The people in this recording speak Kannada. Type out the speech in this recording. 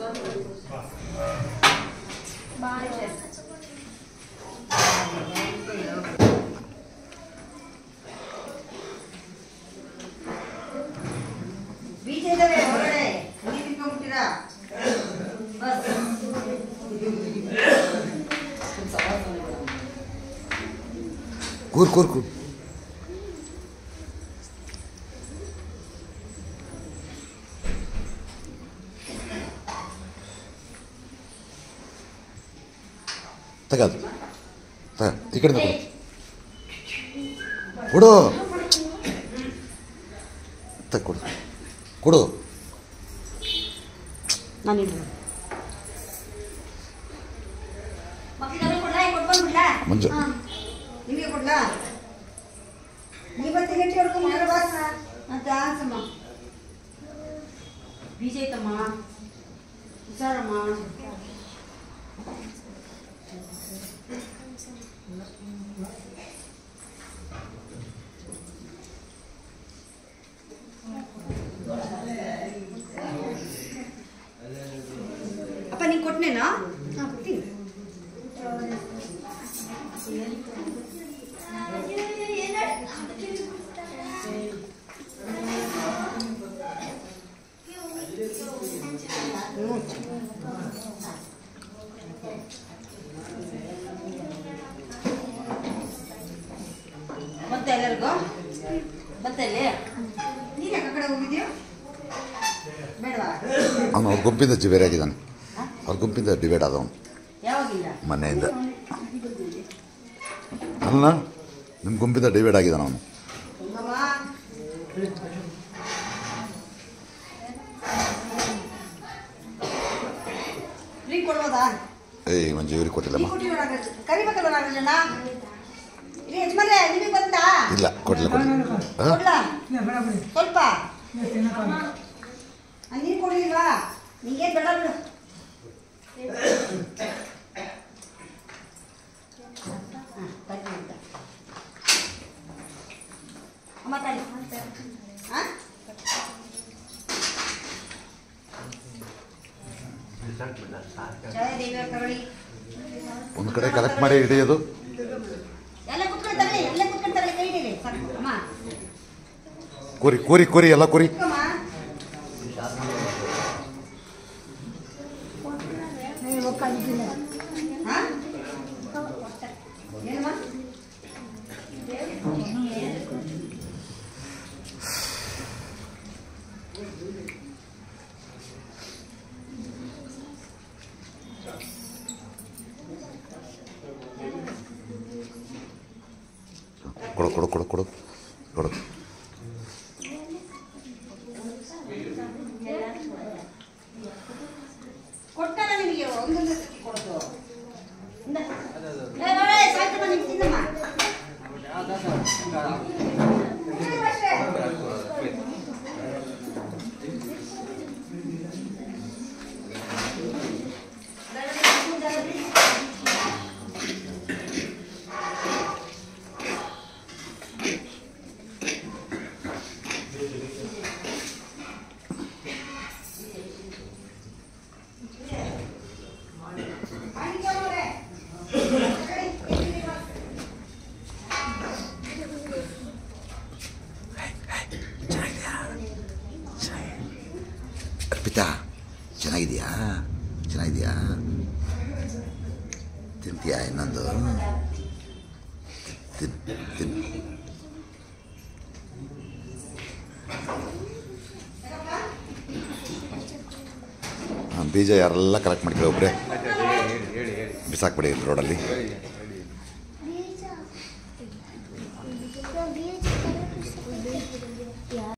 ಬೀಜ ಇದಾವೆ ಹೊರಗಡೆ ನೀರು ಇಟ್ಕೊಂಡ್ಬಿಟ್ಟಿರಾ ಬಸ್ ಕೂರ್ ಕೂರ್ ಕೂರ್ ತಗದು ತಗ ಈ ಕಡೆ ಕೊಡು ಕೊಡು ತಗ ಕೊಡು ಕೊಡು ನಾನು ಇಲ್ಲ ಮಕ್ಕಳಿಗೆಲ್ಲ ಕೊಡ್ಲಾ ಈಗ ಕೊಟ್ಬಂದ್ಬಿಡ್ಲಾ ಮಂಜು ನಿಮಗೆ ಕೊಡ್ಲಾ ಇವತ್ತು ಗಂಟೆ ಹೊಡ್ಕೊಂಡ್ಬಿಟ್ರೆ ಬಾಸ್ ಅಂತ ಆನ್ಸಮ್ಮ ಬೀಜ ಐತಮ್ಮ ಹುಷಾರಮ್ಮ ಅಪ್ಪ ನಿಂಗೆ ಕೊಟ್ಟನೇನಾ ಹಾಂ ಕೊಡ್ತೀನಿ ಮತ್ತೆ ಎಲ್ಲರಿಗೂ ಮತ್ತೆ ಇಲ್ಲಿ ನೀನು ಯಾಕೆ ಆ ಕಡೆ ಹೋಗಿದ್ಯೋ ಬೇಡವಾ ಅವನು ಅವ್ರ ಗುಂಪಿಂದ ಡಿವೈಡ್ ಆಗಿದ್ದಾನೆ ಅವ್ರ ಗುಂಪಿಂದ ಡಿವೈಡ್ ಆದವನು ಯಾವಾಗಿಲ್ಲ ಮನೆಯಿಂದ ಅಲ್ಲ ನಿಮ್ಮ ಗುಂಪಿಂದ ಡಿವೈಡ್ ಆಗಿದ್ದಾನೆ ಅವನು ಅಮ್ಮಮ್ಮ ಡ್ರಿಂಕ್ ಕೊಡ್ಬೋದಾ ಏಯ್ ಮಂಜು ಇವ್ರಿಗೆ ಟೀ ಕೊಟ್ಟಿಲ್ಲಮ್ಮ ಕೊಟ್ಟಿರೋ ನಾಗರಾಜ್ ಕರಿಬೇಕಲ್ವ ನಾಗರಾಜಣ್ಣ ಇಲ್ಲಿ ಯಜಮಾನ್ರೆ ನಿಮಗೆ ಬಂತಾ ಇಲ್ಲ ಕೊಟ್ಟಿಲ್ಲ ಕೊಟ್ಟಿಲ್ಲ ಹಾಂ ಕೊಡ್ಲಾ ಸ್ವಲ್ಪ ನೀರು ಕೊಡ್ಲಿಲ್ವಾ ನಿಂಗೇನು ಬೇಡ ಬಿಡು ಹಾ, ತರ್ತೀನಿ ಅಂತ. ಅಮ್ಮ ತಾಳಿ ಹಾಂ ಜಯದೇವಿಯವ್ರ ತಗೊಳ್ಳಿ ಒಂದು ಕಡೆ ಕಲೆಕ್ಟ್ ಮಾಡಿ ಹಿಡಿಯೋದು ಎಲ್ಲ ಕುತ್ಕೊಂಡು ತಗೊಳ್ಳಿ ಎಲ್ಲ ಕುತ್ಕೊಂಡು ತಗೊಳ್ಳಿ ಕೈ ಹಿಡೀರಿ ಸಾಕು ಅಮ್ಮ ಕೂರಿ ಕೂರಿ ಕೂರಿ ಎಲ್ಲ ಕೂರಿ ಇಟ್ಕೊಮ್ಮ. ಹಾ? ಏನಮ್ಮ ಕೊಡು ಕೊಡು ಕೊಡು ಕೊಡು ಕೊಡು ಕೊಟ್ಟಲ್ಲ ನಿಮಗೆ ಒಂದೊಂದು ಸತಿ ಕೊಡೋದು ಇಂದ. ಏ, ನೋಡೆ, ಸಾಯ್ತಮ್ಮ, ನೀನ್ ತಿನ್ನಮ್ಮ. ತಿನ್ನಮ್ಮ ಅಷ್ಟೇ. ಆಯ್ತು ನೋಡೆ. ಅರ್ಪಿತಾ ಚೆನ್ನಾಗಿದೆಯಾ ಚೆನ್ನಾಗಿದೆಯಾ ತಿಂತೀಯಾ ಇನ್ನೊಂದು ತಿನ್ ತಿನ್ ಹಾಂ ಬೀಜ ಯಾರೆಲ್ಲ ಕಲೆಕ್ಟ್ ಮಾಡ್ಕೊಳ್ಳಿ ಒಬ್ಬರೇ ಬಿಸಾಕ್ಬಿಡಿ ರೋಡಲ್ಲಿ